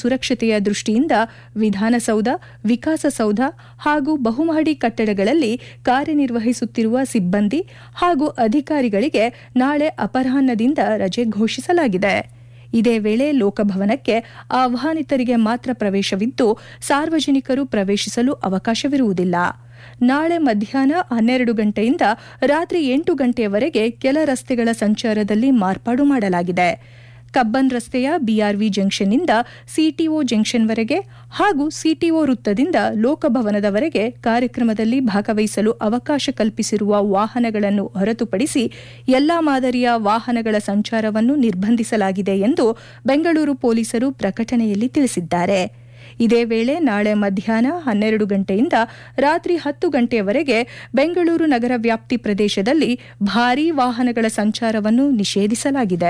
ಸುರಕ್ಷತೆಯ ದೃಷ್ಟಿಯಿಂದ ವಿಧಾನಸೌಧ ವಿಕಾಸಸೌಧ ಹಾಗೂ ಬಹುಮಹಡಿ ಕಟ್ಟಡಗಳಲ್ಲಿ ಕಾರ್ಯನಿರ್ವಹಿಸುತ್ತಿರುವ ಸಿಬ್ಬಂದಿ ಹಾಗೂ ಅಧಿಕಾರಿಗಳಿಗೆ ನಾಳೆ ಅಪರಾಹ್ನದಿಂದ ರಜೆ ಘೋಷಿಸಲಾಗಿದೆ ಇದೇ ವೇಳೆ ಲೋಕಭವನಕ್ಕೆ ಆಹ್ವಾನಿತರಿಗೆ ಮಾತ್ರ ಪ್ರವೇಶವಿದ್ದು ಸಾರ್ವಜನಿಕರು ಪ್ರವೇಶಿಸಲು ಅವಕಾಶವಿರುವುದಿಲ್ಲ ನಾಳೆ ಮಧ್ಯಾಹ್ನ ಹನ್ನೆರಡು ಗಂಟೆಯಿಂದ ರಾತ್ರಿ ಎಂಟು ಗಂಟೆಯವರೆಗೆ ಕೆಲ ರಸ್ತೆಗಳ ಸಂಚಾರದಲ್ಲಿ ಮಾರ್ಪಾಡು ಮಾಡಲಾಗಿದೆ ಕಬ್ಬನ್ ರಸ್ತೆಯ ಬಿಆರ್ವಿ ಜಂಕ್ಷನ್ನಿಂದ ಸಿಟಿಒ ಜಂಕ್ಷನ್ವರೆಗೆ ಹಾಗೂ ಸಿಟಿಒ ವೃತ್ತದಿಂದ ಲೋಕಭವನದವರೆಗೆ ಕಾರ್ಯಕ್ರಮದಲ್ಲಿ ಭಾಗವಹಿಸಲು ಅವಕಾಶ ಕಲ್ಪಿಸಿರುವ ವಾಹನಗಳನ್ನು ಹೊರತುಪಡಿಸಿ ಎಲ್ಲಾ ಮಾದರಿಯ ವಾಹನಗಳ ಸಂಚಾರವನ್ನು ನಿರ್ಬಂಧಿಸಲಾಗಿದೆ ಎಂದು ಬೆಂಗಳೂರು ಪೊಲೀಸರು ಪ್ರಕಟಣೆಯಲ್ಲಿ ತಿಳಿಸಿದ್ದಾರೆ ಇದೇ ವೇಳೆ ನಾಳೆ ಮಧ್ಯಾಹ್ನ ಹನ್ನೆರಡು ಗಂಟೆಯಿಂದ ರಾತ್ರಿ ಹತ್ತು ಗಂಟೆಯವರೆಗೆ ಬೆಂಗಳೂರು ನಗರ ವ್ಯಾಪ್ತಿ ಪ್ರದೇಶದಲ್ಲಿ ಭಾರೀ ವಾಹನಗಳ ಸಂಚಾರವನ್ನು ನಿಷೇಧಿಸಲಾಗಿದೆ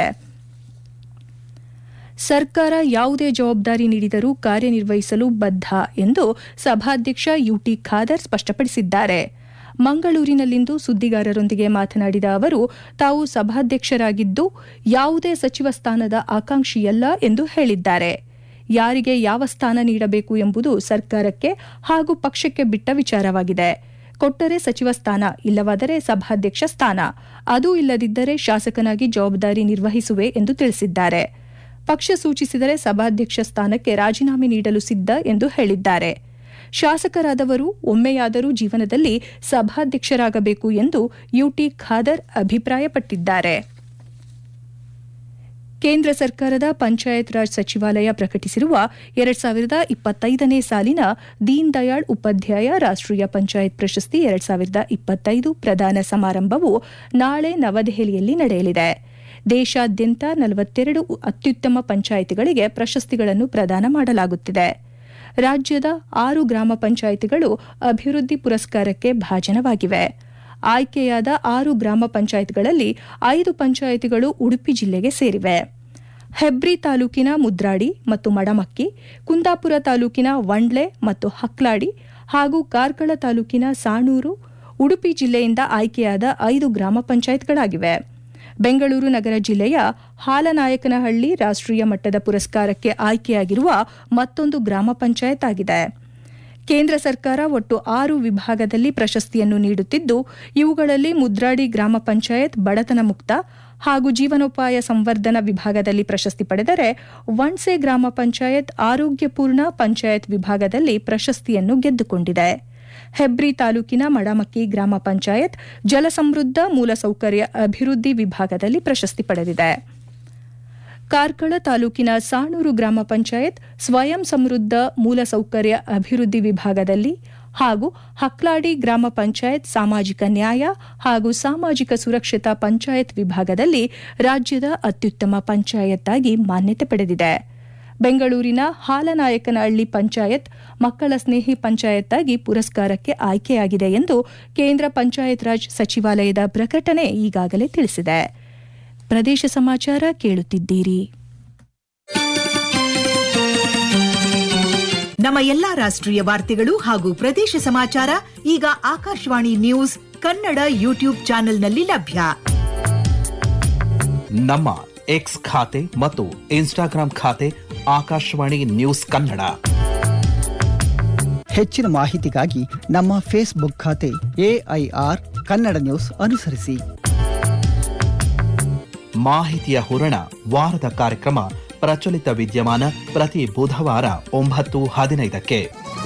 ಸರ್ಕಾರ ಯಾವುದೇ ಜವಾಬ್ದಾರಿ ನೀಡಿದರೂ ಕಾರ್ಯನಿರ್ವಹಿಸಲು ಬದ್ಧ ಎಂದು ಸಭಾಧ್ಯಕ್ಷ ಯುಟಿ ಖಾದರ್ ಸ್ಪಷ್ಟಪಡಿಸಿದ್ದಾರೆ ಮಂಗಳೂರಿನಲ್ಲಿಂದು ಸುದ್ದಿಗಾರರೊಂದಿಗೆ ಮಾತನಾಡಿದ ಅವರು ತಾವು ಸಭಾಧ್ಯಕ್ಷರಾಗಿದ್ದು ಯಾವುದೇ ಸಚಿವ ಸ್ಥಾನದ ಆಕಾಂಕ್ಷಿಯಲ್ಲ ಎಂದು ಹೇಳಿದ್ದಾರೆ ಯಾರಿಗೆ ಯಾವ ಸ್ಥಾನ ನೀಡಬೇಕು ಎಂಬುದು ಸರ್ಕಾರಕ್ಕೆ ಹಾಗೂ ಪಕ್ಷಕ್ಕೆ ಬಿಟ್ಟ ವಿಚಾರವಾಗಿದೆ ಕೊಟ್ಟರೆ ಸಚಿವ ಸ್ಥಾನ ಇಲ್ಲವಾದರೆ ಸಭಾಧ್ಯಕ್ಷ ಸ್ಥಾನ ಅದೂ ಇಲ್ಲದಿದ್ದರೆ ಶಾಸಕನಾಗಿ ಜವಾಬ್ದಾರಿ ನಿರ್ವಹಿಸುವೆ ಎಂದು ತಿಳಿಸಿದ್ದಾರೆ ಪಕ್ಷ ಸೂಚಿಸಿದರೆ ಸಭಾಧ್ಯಕ್ಷ ಸ್ಥಾನಕ್ಕೆ ರಾಜೀನಾಮೆ ನೀಡಲು ಸಿದ್ಧ ಎಂದು ಹೇಳಿದ್ದಾರೆ ಶಾಸಕರಾದವರು ಒಮ್ಮೆಯಾದರೂ ಜೀವನದಲ್ಲಿ ಸಭಾಧ್ಯಕ್ಷರಾಗಬೇಕು ಎಂದು ಯುಟಿ ಖಾದರ್ ಅಭಿಪ್ರಾಯಪಟ್ಟಿದ್ದಾರೆ ಕೇಂದ್ರ ಸರ್ಕಾರದ ಪಂಚಾಯತ್ ರಾಜ್ ಸಚಿವಾಲಯ ಪ್ರಕಟಿಸಿರುವ ಎರಡ್ ಸಾವಿರದ ಇಪ್ಪತ್ತೈದನೇ ಸಾಲಿನ ದೀನ್ ದಯಾಳ್ ಉಪಾಧ್ಯಾಯ ರಾಷ್ಟೀಯ ಪಂಚಾಯತ್ ಪ್ರಶಸ್ತಿ ಎರಡ್ ಸಾವಿರದ ಇಪ್ಪತ್ತೈದು ಪ್ರದಾನ ಸಮಾರಂಭವು ನಾಳೆ ನವದೆಹಲಿಯಲ್ಲಿ ನಡೆಯಲಿದೆ ದೇಶಾದ್ಯಂತ ನಲವತ್ತೆರಡು ಅತ್ಯುತ್ತಮ ಪಂಚಾಯಿತಿಗಳಿಗೆ ಪ್ರಶಸ್ತಿಗಳನ್ನು ಪ್ರದಾನ ಮಾಡಲಾಗುತ್ತಿದೆ ರಾಜ್ಯದ ಆರು ಗ್ರಾಮ ಪಂಚಾಯಿತಿಗಳು ಅಭಿವೃದ್ಧಿ ಪುರಸ್ಕಾರಕ್ಕೆ ಭಾಜನವಾಗಿವೆ ಆಯ್ಕೆಯಾದ ಆರು ಗ್ರಾಮ ಪಂಚಾಯತ್ಗಳಲ್ಲಿ ಐದು ಪಂಚಾಯಿತಿಗಳು ಉಡುಪಿ ಜಿಲ್ಲೆಗೆ ಸೇರಿವೆ ಹೆಬ್ರಿ ತಾಲೂಕಿನ ಮುದ್ರಾಡಿ ಮತ್ತು ಮಡಮಕ್ಕಿ ಕುಂದಾಪುರ ತಾಲೂಕಿನ ವಂಡ್ಲೆ ಮತ್ತು ಹಕ್ಲಾಡಿ ಹಾಗೂ ಕಾರ್ಕಳ ತಾಲೂಕಿನ ಸಾಣೂರು ಉಡುಪಿ ಜಿಲ್ಲೆಯಿಂದ ಆಯ್ಕೆಯಾದ ಐದು ಗ್ರಾಮ ಪಂಚಾಯತ್ಗಳಾಗಿವೆ ಬೆಂಗಳೂರು ನಗರ ಜಿಲ್ಲೆಯ ಹಾಲನಾಯಕನಹಳ್ಳಿ ರಾಷ್ಟೀಯ ಮಟ್ಟದ ಪುರಸ್ಕಾರಕ್ಕೆ ಆಯ್ಕೆಯಾಗಿರುವ ಮತ್ತೊಂದು ಗ್ರಾಮ ಪಂಚಾಯತ್ ಆಗಿದೆ ಕೇಂದ್ರ ಸರ್ಕಾರ ಒಟ್ಟು ಆರು ವಿಭಾಗದಲ್ಲಿ ಪ್ರಶಸ್ತಿಯನ್ನು ನೀಡುತ್ತಿದ್ದು ಇವುಗಳಲ್ಲಿ ಮುದ್ರಾಡಿ ಗ್ರಾಮ ಪಂಚಾಯತ್ ಬಡತನ ಮುಕ್ತ ಹಾಗೂ ಜೀವನೋಪಾಯ ಸಂವರ್ಧನ ವಿಭಾಗದಲ್ಲಿ ಪ್ರಶಸ್ತಿ ಪಡೆದರೆ ವಣ್ಸೆ ಗ್ರಾಮ ಪಂಚಾಯತ್ ಆರೋಗ್ಯಪೂರ್ಣ ಪಂಚಾಯತ್ ವಿಭಾಗದಲ್ಲಿ ಪ್ರಶಸ್ತಿಯನ್ನು ಗೆದ್ದುಕೊಂಡಿದೆ ಹೆಬ್ರಿ ತಾಲೂಕಿನ ಮಡಮಕ್ಕಿ ಗ್ರಾಮ ಪಂಚಾಯತ್ ಜಲಸಮೃದ್ಧ ಮೂಲಸೌಕರ್ಯ ಅಭಿವೃದ್ಧಿ ವಿಭಾಗದಲ್ಲಿ ಪ್ರಶಸ್ತಿ ಪಡೆದಿದೆ ಕಾರ್ಕಳ ತಾಲೂಕಿನ ಸಾಣೂರು ಗ್ರಾಮ ಪಂಚಾಯತ್ ಸ್ವಯಂ ಸಮೃದ್ಧ ಮೂಲಸೌಕರ್ಯ ಅಭಿವೃದ್ಧಿ ವಿಭಾಗದಲ್ಲಿ ಹಾಗೂ ಹಕ್ಲಾಡಿ ಗ್ರಾಮ ಪಂಚಾಯತ್ ಸಾಮಾಜಿಕ ನ್ಯಾಯ ಹಾಗೂ ಸಾಮಾಜಿಕ ಸುರಕ್ಷತಾ ಪಂಚಾಯತ್ ವಿಭಾಗದಲ್ಲಿ ರಾಜ್ಯದ ಅತ್ಯುತ್ತಮ ಪಂಚಾಯತ್ ಆಗಿ ಮಾನ್ಯತೆ ಪಡೆದಿದೆ ಬೆಂಗಳೂರಿನ ಹಾಲನಾಯಕನಹಳ್ಳಿ ಪಂಚಾಯತ್ ಮಕ್ಕಳ ಸ್ನೇಹಿ ಪಂಚಾಯತ್ ಆಗಿ ಪುರಸ್ಕಾರಕ್ಕೆ ಆಯ್ಕೆಯಾಗಿದೆ ಎಂದು ಕೇಂದ್ರ ಪಂಚಾಯತ್ ರಾಜ್ ಸಚಿವಾಲಯದ ಪ್ರಕಟಣೆ ಈಗಾಗಲೇ ತಿಳಿಸಿದೆ ಪ್ರದೇಶ ಸಮಾಚಾರ ಕೇಳುತ್ತಿದ್ದೀರಿ ನಮ್ಮ ಎಲ್ಲಾ ರಾಷ್ಟ್ರೀಯ ವಾರ್ತೆಗಳು ಹಾಗೂ ಪ್ರದೇಶ ಸಮಾಚಾರ ಈಗ ಆಕಾಶವಾಣಿ ನ್ಯೂಸ್ ಕನ್ನಡ ಯೂಟ್ಯೂಬ್ ಚಾನೆಲ್ನಲ್ಲಿ ಲಭ್ಯ ನಮ್ಮ ಎಕ್ಸ್ ಖಾತೆ ಮತ್ತು ಇನ್ಸ್ಟಾಗ್ರಾಂ ಖಾತೆ ಆಕಾಶವಾಣಿ ನ್ಯೂಸ್ ಕನ್ನಡ ಹೆಚ್ಚಿನ ಮಾಹಿತಿಗಾಗಿ ನಮ್ಮ ಫೇಸ್ಬುಕ್ ಖಾತೆ ಎಐಆರ್ ಕನ್ನಡ ನ್ಯೂಸ್ ಅನುಸರಿಸಿ ಮಾಹಿತಿಯ ಹೂರಣ ವಾರದ ಕಾರ್ಯಕ್ರಮ ಪ್ರಚಲಿತ ವಿದ್ಯಮಾನ ಪ್ರತಿ ಬುಧವಾರ ಒಂಬತ್ತು ಹದಿನೈದಕ್ಕೆ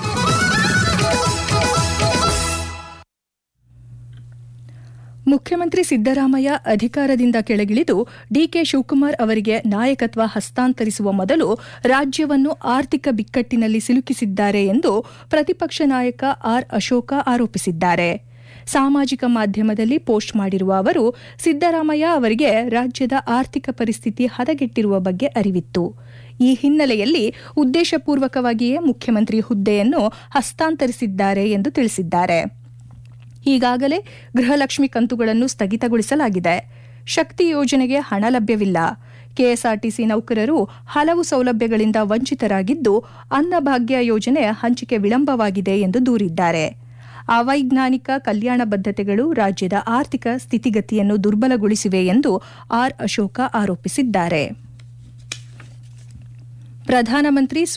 ಮುಖ್ಯಮಂತ್ರಿ ಸಿದ್ದರಾಮಯ್ಯ ಅಧಿಕಾರದಿಂದ ಕೆಳಗಿಳಿದು ಡಿಕೆ ಶಿವಕುಮಾರ್ ಅವರಿಗೆ ನಾಯಕತ್ವ ಹಸ್ತಾಂತರಿಸುವ ಮೊದಲು ರಾಜ್ಯವನ್ನು ಆರ್ಥಿಕ ಬಿಕ್ಕಟ್ಟಿನಲ್ಲಿ ಸಿಲುಕಿಸಿದ್ದಾರೆ ಎಂದು ಪ್ರತಿಪಕ್ಷ ನಾಯಕ ಆರ್ ಅಶೋಕ ಆರೋಪಿಸಿದ್ದಾರೆ ಸಾಮಾಜಿಕ ಮಾಧ್ಯಮದಲ್ಲಿ ಪೋಸ್ಟ್ ಮಾಡಿರುವ ಅವರು ಸಿದ್ದರಾಮಯ್ಯ ಅವರಿಗೆ ರಾಜ್ಯದ ಆರ್ಥಿಕ ಪರಿಸ್ಥಿತಿ ಹದಗೆಟ್ಟಿರುವ ಬಗ್ಗೆ ಅರಿವಿತ್ತು ಈ ಹಿನ್ನೆಲೆಯಲ್ಲಿ ಉದ್ದೇಶಪೂರ್ವಕವಾಗಿಯೇ ಮುಖ್ಯಮಂತ್ರಿ ಹುದ್ದೆಯನ್ನು ಹಸ್ತಾಂತರಿಸಿದ್ದಾರೆ ಎಂದು ತಿಳಿಸಿದ್ದಾರೆ ಈಗಾಗಲೇ ಗೃಹಲಕ್ಷ್ಮಿ ಕಂತುಗಳನ್ನು ಸ್ಥಗಿತಗೊಳಿಸಲಾಗಿದೆ ಶಕ್ತಿ ಯೋಜನೆಗೆ ಹಣ ಲಭ್ಯವಿಲ್ಲ ಕೆಎಸ್ಆರ್ಟಿಸಿ ನೌಕರರು ಹಲವು ಸೌಲಭ್ಯಗಳಿಂದ ವಂಚಿತರಾಗಿದ್ದು ಅನ್ನಭಾಗ್ಯ ಯೋಜನೆ ಹಂಚಿಕೆ ವಿಳಂಬವಾಗಿದೆ ಎಂದು ದೂರಿದ್ದಾರೆ ಅವೈಜ್ಞಾನಿಕ ಕಲ್ಯಾಣ ಬದ್ಧತೆಗಳು ರಾಜ್ಯದ ಆರ್ಥಿಕ ಸ್ಥಿತಿಗತಿಯನ್ನು ದುರ್ಬಲಗೊಳಿಸಿವೆ ಎಂದು ಆರ್ ಅಶೋಕ ಆರೋಪಿಸಿದ್ದಾರೆ ಪ್ರಧಾನಮಂತ್ರಿ